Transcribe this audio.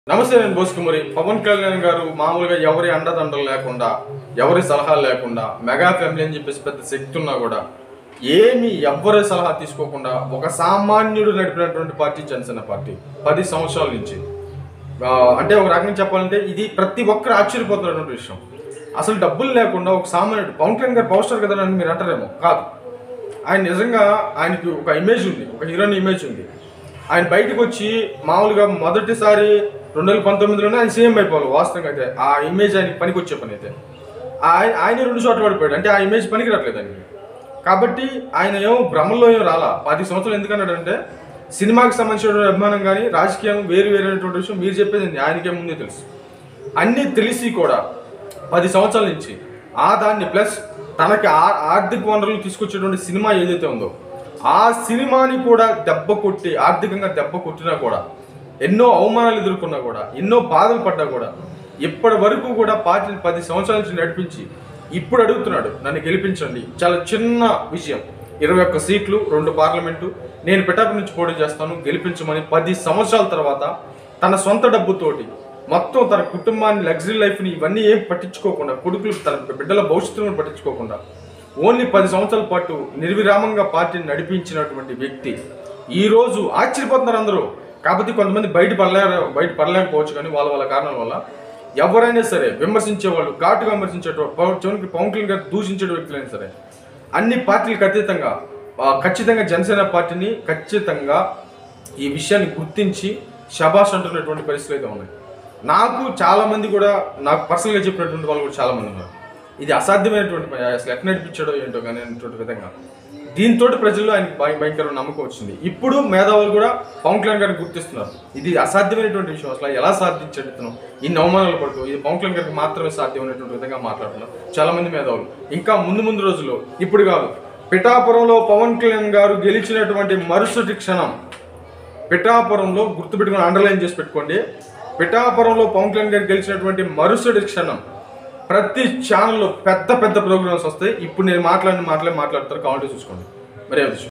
నమస్తే నేను బోసుకుమరి పవన్ కళ్యాణ్ గారు మామూలుగా ఎవరి అండదండలు లేకుండా ఎవరి సలహాలు లేకుండా మెగా ఫ్యామిలీ అని చెప్పేసి పెద్ద శక్తి ఉన్నా కూడా ఏమి ఎవ్వరి సలహా తీసుకోకుండా ఒక సామాన్యుడు నడిపినటువంటి పార్టీ జనసేన పార్టీ పది సంవత్సరాల నుంచి ఆ, అంటే ఒక రకంగా చెప్పాలంటే ఇది ప్రతి ఒక్కరు ఆశ్చర్యపోతున్నటువంటి విషయం అసలు డబ్బులు లేకుండా ఒక సామాన్యుడు పవన్ కళ్యాణ్ గారు పవర్ స్టార్ కదా అని మీరు అంటారేమో కాదు ఆయన నిజంగా ఆయనకి ఒక ఇమేజ్ ఉంది ఒక హీరోయిన్ ఇమేజ్ ఉంది ఆయన బయటకు వచ్చి మామూలుగా మొదటిసారి రెండు వేల పంతొమ్మిదిలోనే ఆయన సీఎం అయిపోవాలి వాస్తవంగా అయితే ఆ ఇమేజ్ ఆయనకి పనికి వచ్చే పని అయితే ఆయన ఆయన రెండు చోట్ల పడిపోయాడు అంటే ఆ ఇమేజ్ పనికి రావట్లేదు ఆయనకి కాబట్టి ఆయన ఏమో భ్రమల్లో ఏం రాలా పది సంవత్సరాలు ఎందుకన్నాడంటే సినిమాకి సంబంధించిన అభిమానం కానీ రాజకీయం వేరు వేరైనటువంటి విషయం మీరు చెప్పేది ఏంది? ఆయనకే ముందే తెలుసు అన్నీ తెలిసి కూడా పది సంవత్సరాల నుంచి ఆ దాన్ని ప్లస్ తనకి ఆ- ఆర్థిక వనరులు తీసుకొచ్చేటువంటి సినిమా ఏదైతే ఉందో ఆ సినిమాని కూడా దెబ్బ కొట్టి ఆర్థికంగా దెబ్బ కొట్టినా కూడా ఎన్నో అవమానాలు ఎదుర్కొన్నా కూడా ఎన్నో బాధలు పడ్డా కూడా ఇప్పటి వరకు కూడా పార్టీని పది సంవత్సరాల నుంచి నడిపించి ఇప్పుడు అడుగుతున్నాడు నన్ను గెలిపించండి చాలా చిన్న విషయం ఇరవై ఒక్క సీట్లు రెండు పార్లమెంటు నేను పిఠాపు నుంచి పోటీ చేస్తాను గెలిపించమని పది సంవత్సరాల తర్వాత తన సొంత డబ్బుతోటి మొత్తం తన కుటుంబాన్ని లగ్జరీ లైఫ్ని ఇవన్నీ ఏం పట్టించుకోకుండా కొడుకులు తన బిడ్డల భవిష్యత్తును పట్టించుకోకుండా ఓన్లీ పది సంవత్సరాల పాటు నిర్విరామంగా పార్టీని నడిపించినటువంటి వ్యక్తి ఈ రోజు ఆశ్చర్యపోతున్నారు అందరూ కాకపోతే కొంతమంది బయట పడలే బయట పడలేకపోవచ్చు కానీ వాళ్ళ వాళ్ళ కారణాల వల్ల ఎవరైనా సరే విమర్శించే వాళ్ళు ఘాటుగా విమర్శించేటోళ్ళు పవన్ చివరికి పవన్ కళ్యాణ్ గారు దూషించే వ్యక్తులైనా సరే అన్ని పార్టీలకు అతీతంగా ఆ, ఖచ్చితంగా జనసేన పార్టీని ఖచ్చితంగా ఈ విషయాన్ని గుర్తించి శబాష్ అంటున్నటువంటి పరిస్థితులు అయితే ఉన్నాయి నాకు చాలా మంది కూడా నాకు పర్సనల్గా చెప్పినటువంటి వాళ్ళు కూడా చాలా మంది ఉన్నారు ఇది అసాధ్యమైనటువంటి పని అసలు ఎట్లా నడిపించాడో ఏంటో కానీ అనేటువంటి విధంగా దీంతో ప్రజల్లో ఆయనకి భయ భయంకరమైన నమ్మకం వచ్చింది ఇప్పుడు మేధావులు కూడా పవన్ కళ్యాణ్ గారిని గుర్తిస్తున్నారు ఇది అసాధ్యమైనటువంటి విషయం అసలు ఎలా సాధించాడు ఇతను ఇన్ని అవమానాలు పడుతూ ఇది పవన్ కళ్యాణ్ గారికి మాత్రమే సాధ్యమైనటువంటి విధంగా మాట్లాడుతున్నారు చాలా మంది మేధావులు ఇంకా ముందు ముందు రోజుల్లో ఇప్పుడు కాదు పిఠాపురంలో పవన్ కళ్యాణ్ గారు గెలిచినటువంటి మరుసటి క్షణం పిఠాపురంలో గుర్తుపెట్టుకుని అండర్లైన్ చేసి పెట్టుకోండి పిఠాపురంలో పవన్ కళ్యాణ్ గారు గెలిచినటువంటి మరుసటి క్షణం ప్రతి ఛానల్లో పెద్ద పెద్ద ప్రోగ్రామ్స్ వస్తాయి ఇప్పుడు నేను మాట్లాడిన మాటలే మాట్లాడతారు కావాలంటే చూసుకోండి మరి అది